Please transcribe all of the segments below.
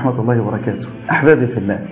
ورحمة الله وبركاته أحبابي في الله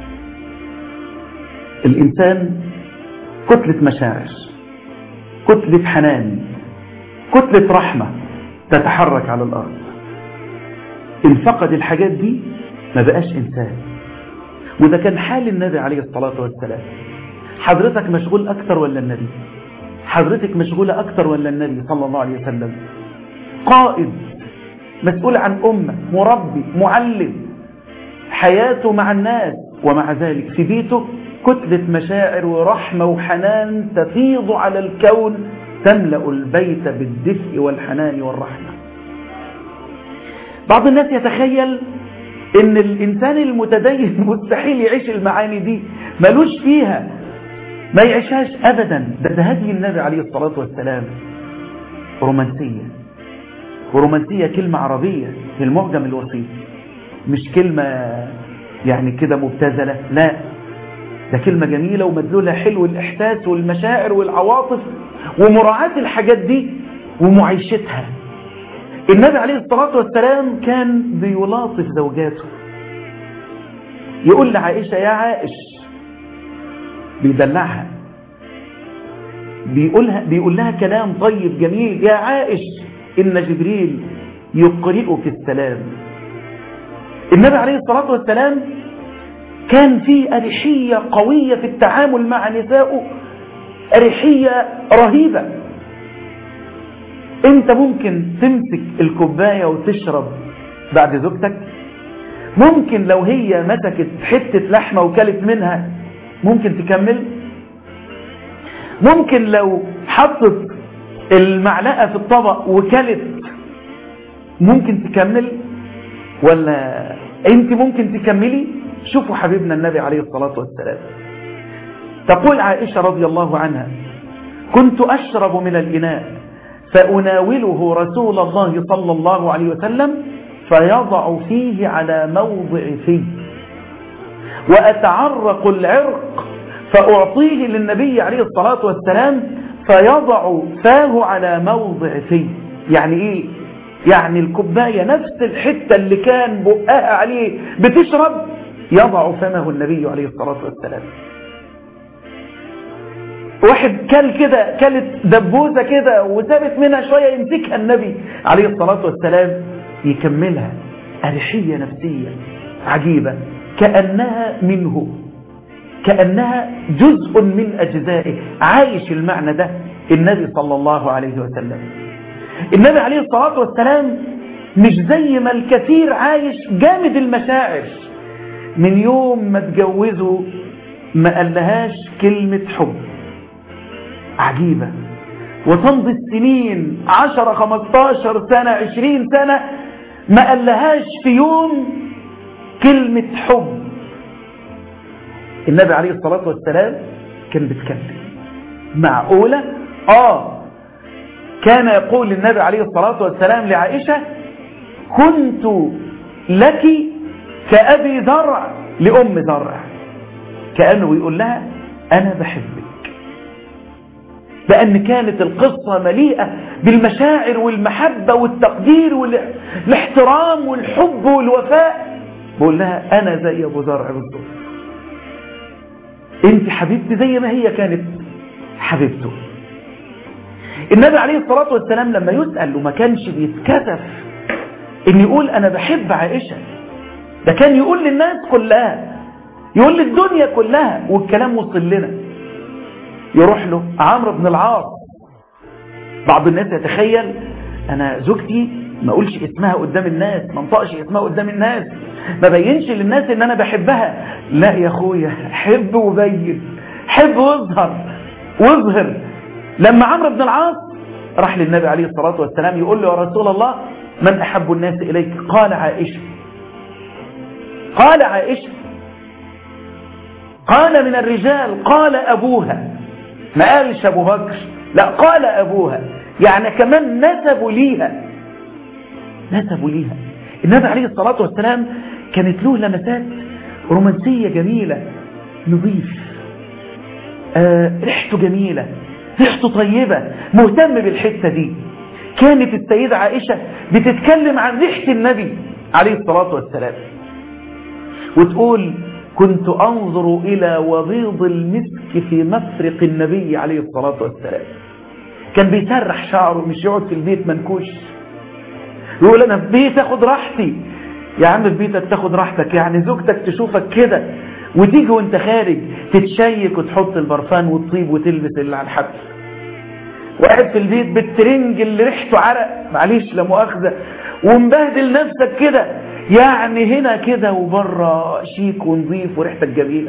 الإنسان كتلة مشاعر كتلة حنان كتلة رحمة تتحرك على الأرض إن فقد الحاجات دي ما بقاش إنسان وده كان حال النبي عليه الصلاة والسلام حضرتك مشغول أكثر ولا النبي حضرتك مشغولة أكثر ولا النبي صلى الله عليه وسلم قائد مسؤول عن أمة مربي معلم حياته مع الناس ومع ذلك في بيته كتلة مشاعر ورحمة وحنان تفيض على الكون تملأ البيت بالدفء والحنان والرحمة بعض الناس يتخيل ان الانسان المتدين مستحيل يعيش المعاني دي ملوش فيها ما يعيشهاش ابدا ده, ده هدي النبي عليه الصلاة والسلام رومانسية ورومانسية كلمة عربية في المعجم الوسيط مش كلمة يعني كده مبتذلة لا ده كلمة جميلة ومدلولها حلو الإحساس والمشاعر والعواطف ومراعاة الحاجات دي ومعيشتها النبي عليه الصلاة والسلام كان بيلاطف زوجاته يقول لعائشة يا عائش بيدلعها بيقولها بيقول لها كلام طيب جميل يا عائش إن جبريل يقرئك السلام النبي عليه الصلاة والسلام كان في أريحية قوية في التعامل مع نسائه أريحية رهيبة انت ممكن تمسك الكوباية وتشرب بعد زوجتك ممكن لو هي مسكت حتة لحمة وكلت منها ممكن تكمل ممكن لو حطت المعلقة في الطبق وكلت ممكن تكمل ولا انت ممكن تكملي شوفوا حبيبنا النبي عليه الصلاة والسلام تقول عائشة رضي الله عنها كنت أشرب من الإناء فأناوله رسول الله صلى الله عليه وسلم فيضع فيه على موضع فيه وأتعرق العرق فأعطيه للنبي عليه الصلاة والسلام فيضع فاه على موضع فيه يعني إيه؟ يعني الكوباية نفس الحتة اللي كان بقها عليه بتشرب يضع فمه النبي عليه الصلاة والسلام واحد كل كده كلت دبوزة كده وسابت منها شوية يمسكها النبي عليه الصلاة والسلام يكملها أريحية نفسية عجيبة كأنها منه كأنها جزء من أجزائه عايش المعنى ده النبي صلى الله عليه وسلم النبي عليه الصلاة والسلام مش زي ما الكثير عايش جامد المشاعر من يوم ما اتجوزوا ما قالهاش كلمة حب عجيبة وتمضي السنين عشر خمستاشر سنة عشرين سنة ما قالهاش في يوم كلمة حب النبي عليه الصلاة والسلام كان بيتكلم معقولة آه كان يقول النبي عليه الصلاة والسلام لعائشة كنت لك كأبي ذرع لأم ذرع كأنه يقول لها أنا بحبك لأن كانت القصة مليئة بالمشاعر والمحبة والتقدير والاحترام والحب والوفاء بقول لها أنا زي أبو زرع بالضبط أنت حبيبتي زي ما هي كانت حبيبته النبي عليه الصلاة والسلام لما يسأل وما كانش بيتكسف ان يقول انا بحب عائشة ده كان يقول للناس كلها يقول للدنيا كلها والكلام وصل لنا يروح له عمرو بن العاص بعض الناس يتخيل انا زوجتي ما اقولش اسمها قدام الناس ما انطقش اسمها قدام الناس ما بينش للناس ان انا بحبها لا يا اخويا حب وبين حب واظهر واظهر لما عمرو بن العاص راح للنبي عليه الصلاة والسلام يقول له يا رسول الله من أحب الناس إليك قال عائشة قال عائشة قال من الرجال قال أبوها ما قالش أبو بكر لا قال أبوها يعني كمان نسبوا ليها نسبوا ليها النبي عليه الصلاة والسلام كانت له لمسات رومانسية جميلة نظيف آه ريحته جميلة ريحته طيبة مهتم بالحتة دي كانت السيدة عائشة بتتكلم عن ريحة النبي عليه الصلاة والسلام وتقول كنت أنظر إلى وبيض المسك في مفرق النبي عليه الصلاة والسلام كان بيسرح شعره مش يقعد في البيت منكوش يقول أنا في بيت أخد راحتي يا عم في بيتك تاخد راحتك يعني زوجتك تشوفك كده وتيجي وانت خارج تتشيك وتحط البرفان وتطيب وتلبس اللي على الحبل وقاعد في البيت بالترنج اللي ريحته عرق معلش لا مؤاخذه ومبهدل نفسك كده يعني هنا كده وبره شيك ونظيف وريحتك جميله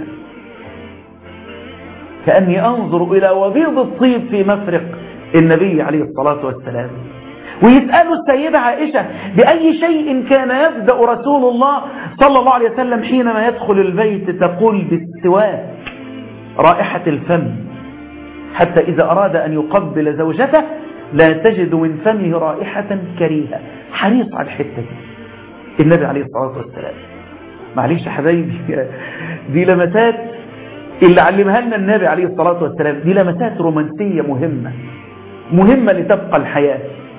كاني انظر الى وبيض الطيب في مفرق النبي عليه الصلاه والسلام ويسألوا السيدة عائشة بأي شيء كان يبدأ رسول الله صلى الله عليه وسلم حينما يدخل البيت تقول بالسواك رائحة الفم حتى إذا أراد أن يقبل زوجته لا تجد من فمه رائحة كريهة حريص على الحتة دي النبي عليه الصلاة والسلام معليش يا حبايبي دي لمسات اللي علمها لنا النبي عليه الصلاة والسلام دي لمسات رومانسية مهمة مهمة لتبقى الحياة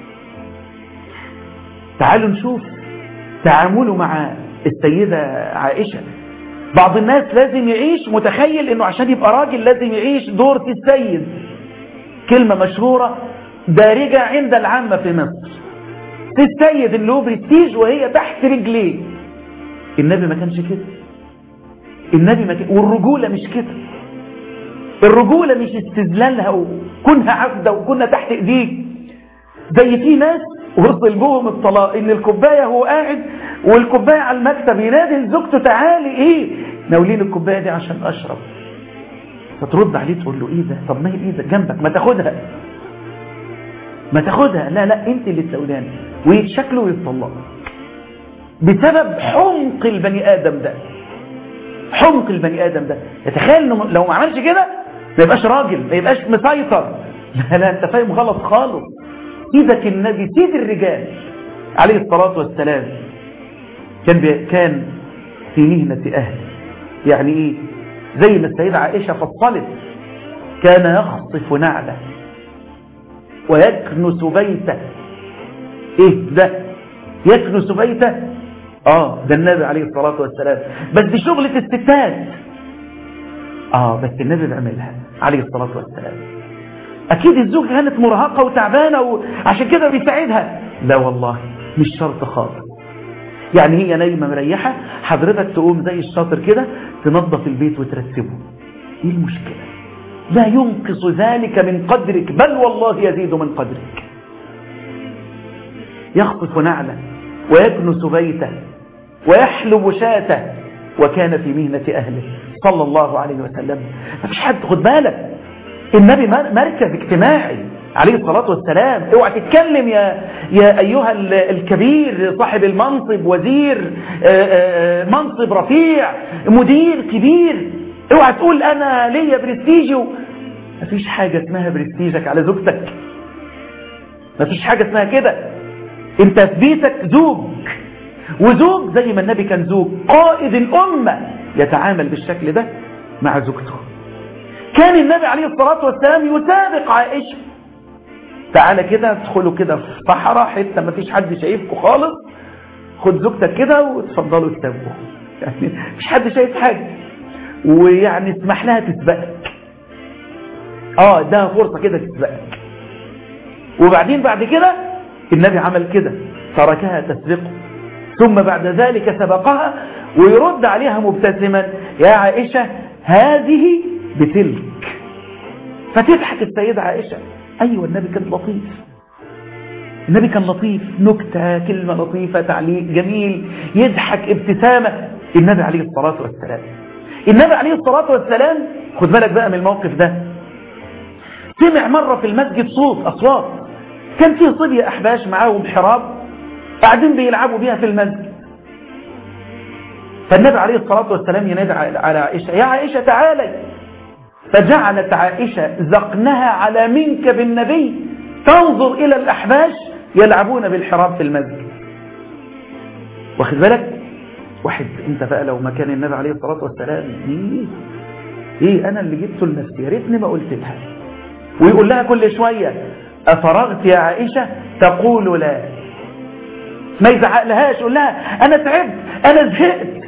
تعالوا نشوف تعامله مع السيدة عائشة بعض الناس لازم يعيش متخيل انه عشان يبقى راجل لازم يعيش دور السيد كلمة مشهورة دارجة عند العامة في مصر السيد اللي هو برستيج وهي تحت رجليه النبي ما كانش كده النبي ما كان والرجولة مش كده الرجولة مش استذلالها وكونها عبدة وكونها تحت ايديك زي في ناس وصل بهم الطلاق ان الكوبايه هو قاعد والكوبايه على المكتب ينادي لزوجته تعالي ايه ناولين الكوبايه دي عشان اشرب فترد عليه تقول له ايه ده طب ما هي ايه ده جنبك ما تاخدها ما تاخدها لا لا انت اللي تسولاني ويتشكلوا ويتطلقوا بسبب حمق البني ادم ده حمق البني ادم ده يتخيل انه لو ما عملش كده ما يبقاش راجل ما يبقاش مسيطر لا لا انت فاهم غلط خالص سيدك النبي سيد الرجال عليه الصلاة والسلام كان كان في مهنة أهله يعني إيه زي ما السيدة عائشة فصلت كان يخصف نعله ويكنس بيته إيه ده يكنس بيته آه ده النبي عليه الصلاة والسلام بس دي شغلة الستات آه بس النبي بيعملها عليه الصلاة والسلام أكيد الزوجة كانت مرهقة وتعبانة وعشان كده بيساعدها لا والله مش شرط خالص يعني هي نايمة مريحة حضرتك تقوم زي الشاطر كده تنظف البيت وترتبه ايه المشكلة لا ينقص ذلك من قدرك بل والله يزيد من قدرك يخطف نعله ويكنس بيته ويحلب شاته وكان في مهنة أهله صلى الله عليه وسلم ما فيش حد خد بالك النبي مركز اجتماعي عليه الصلاة والسلام اوعى تتكلم يا, يا أيها الكبير صاحب المنصب وزير منصب رفيع مدير كبير اوعى تقول أنا ليا برستيجي مفيش حاجة اسمها برستيجك على زوجتك مفيش حاجة اسمها كده انت في بيتك زوج وزوج زي ما النبي كان زوج قائد الأمة يتعامل بالشكل ده مع زوجته كان النبي عليه الصلاة والسلام يسابق عائشة تعالى كده ادخلوا كده في صحراء حتة ما فيش حد شايفكم خالص خد زوجتك كده وتفضلوا تسابقوا يعني مش حد شايف حاجة ويعني اسمح لها تسبقك اه ده فرصة كده تسبقك وبعدين بعد كده النبي عمل كده تركها تسبقه ثم بعد ذلك سبقها ويرد عليها مبتسما يا عائشة هذه بتلك فتضحك السيدة عائشة أيوة النبي كان لطيف النبي كان لطيف نكتة كلمة لطيفة تعليق جميل يضحك ابتسامة النبي عليه الصلاة والسلام النبي عليه الصلاة والسلام خد بالك بقى من الموقف ده سمع مرة في المسجد صوت أصوات كان فيه صبية أحباش معاهم حراب قاعدين بيلعبوا بيها في المسجد فالنبي عليه الصلاة والسلام ينادي على عائشة يا عائشة تعالي فجعلت عائشة زقنها على منكب النبي تنظر إلى الأحباش يلعبون بالحراب في المسجد واخد بالك واحد انت بقى لو مكان النبي عليه الصلاة والسلام ايه ايه انا اللي جبته لنفسي يا ريتني ما قلت لها ويقول لها كل شوية أفرغت يا عائشة تقول لا ما يزعق لهاش يقول لها أنا تعبت أنا زهقت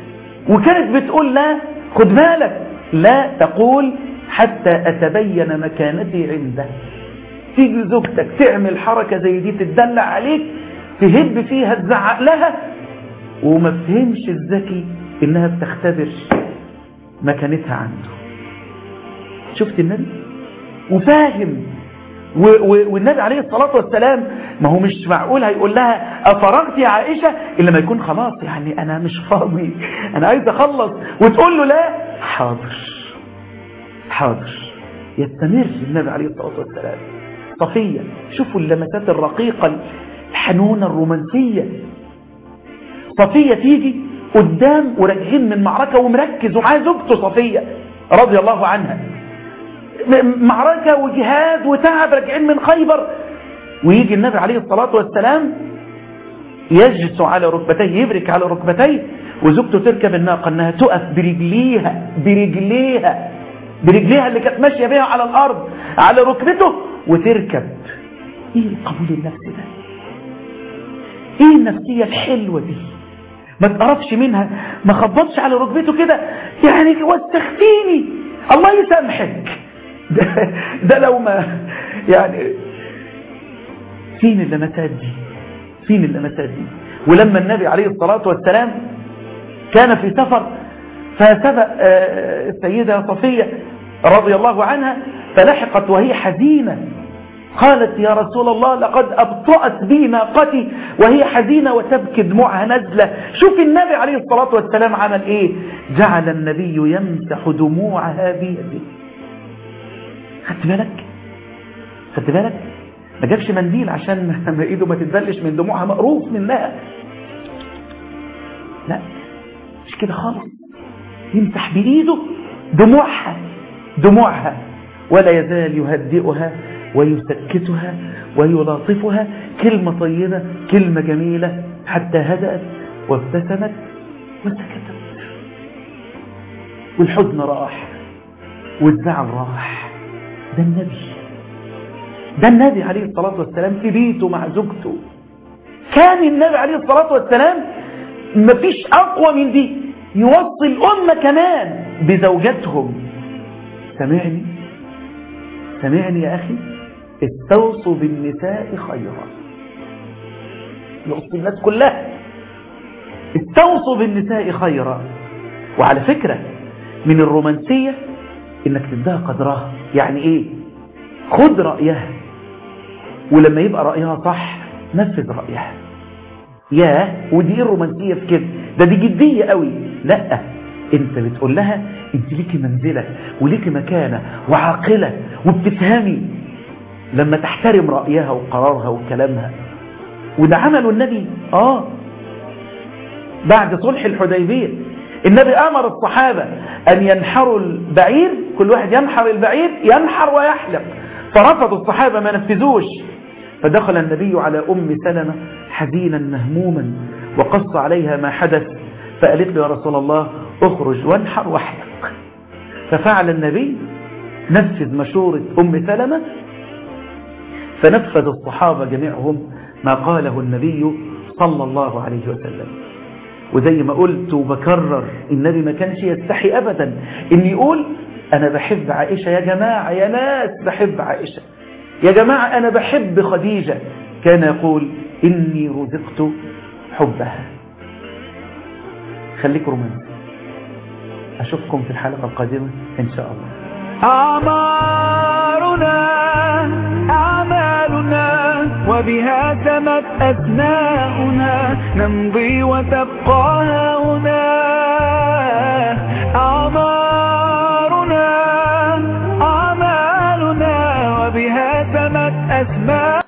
وكانت بتقول لا خد بالك لا تقول حتى أتبين مكانتي عنده تيجي زوجتك تعمل حركة زي دي تدلع عليك تهب فيها تزعق لها وما فهمش الذكي انها بتختبر مكانتها عنده شفت النبي وفاهم و و والنبي عليه الصلاة والسلام ما هو مش معقول هيقول لها أفرغت يا عائشة إلا ما يكون خلاص يعني أنا مش فاضي أنا عايز أخلص وتقول له لا حاضر حاضر يستمر النبي عليه الصلاة والسلام صفية شوفوا اللمسات الرقيقة الحنونة الرومانسية صفية تيجي قدام وراجعين من معركة ومركز ومعاه زوجته صفية رضي الله عنها معركة وجهاد وتعب راجعين من خيبر ويجي النبي عليه الصلاة والسلام يجلس على ركبتيه يبرك على ركبتيه وزوجته تركب الناقة انها تقف برجليها برجليها برجليها اللي كانت ماشية بيها على الارض على ركبته وتركب ايه القبول النفسي ده ايه النفسية الحلوة دي ما تقربش منها ما خبطش على ركبته كده يعني واستخفيني الله يسامحك ده, ده لو ما يعني فين اللمسات دي فين اللمسات دي ولما النبي عليه الصلاة والسلام كان في سفر فسبق السيدة صفية رضي الله عنها فلحقت وهي حزينة قالت يا رسول الله لقد أبطأت بي ناقتي وهي حزينة وتبكي دموعها نزلة شوف النبي عليه الصلاة والسلام عمل ايه جعل النبي يمسح دموعها بيده خدت بالك خدت بالك ما جابش منديل عشان ما ايده ما تتبلش من دموعها مقروف منها لا مش كده خالص يمسح بإيده دموعها دموعها ولا يزال يهدئها ويسكتها ويلاطفها كلمة طيبة كلمة جميلة حتى هدأت وابتسمت وسكتت والحزن راح والزعل راح ده النبي ده النبي عليه الصلاة والسلام في بيته مع زوجته كان النبي عليه الصلاة والسلام مفيش أقوى من دي يوصي الأمة كمان بزوجاتهم سمعني سمعني يا أخي استوصوا بالنساء خيرا يوصي الناس كلها استوصوا بالنساء خيرا وعلى فكرة من الرومانسية انك تديها قدرها يعني ايه خد رأيها ولما يبقى رأيها صح نفذ رأيها يا ودي ايه الرومانسية في كده ده دي جدية قوي لا انت بتقول لها انت ليكي منزلة وليكي مكانة وعاقلة وبتفهمي لما تحترم رأيها وقرارها وكلامها وده عمله النبي اه بعد صلح الحديبية النبي امر الصحابة ان ينحروا البعير كل واحد ينحر البعير ينحر ويحلق فرفض الصحابة ما نفذوش فدخل النبي على ام سلمة حزينا مهموما وقص عليها ما حدث فقالت له يا رسول الله اخرج وانحر واحلق ففعل النبي نفذ مشورة ام سلمة فنفذ الصحابة جميعهم ما قاله النبي صلى الله عليه وسلم وزي ما قلت وبكرر النبي ما كانش يستحي أبدا إن يقول أنا بحب عائشة يا جماعة يا ناس بحب عائشة يا جماعة أنا بحب خديجة كان يقول إني رزقت حبها خليك رومانسي أشوفكم في الحلقة القادمة إن شاء الله أعمارنا أعمالنا وبها تمت أثناؤنا نمضي وتبقى هنا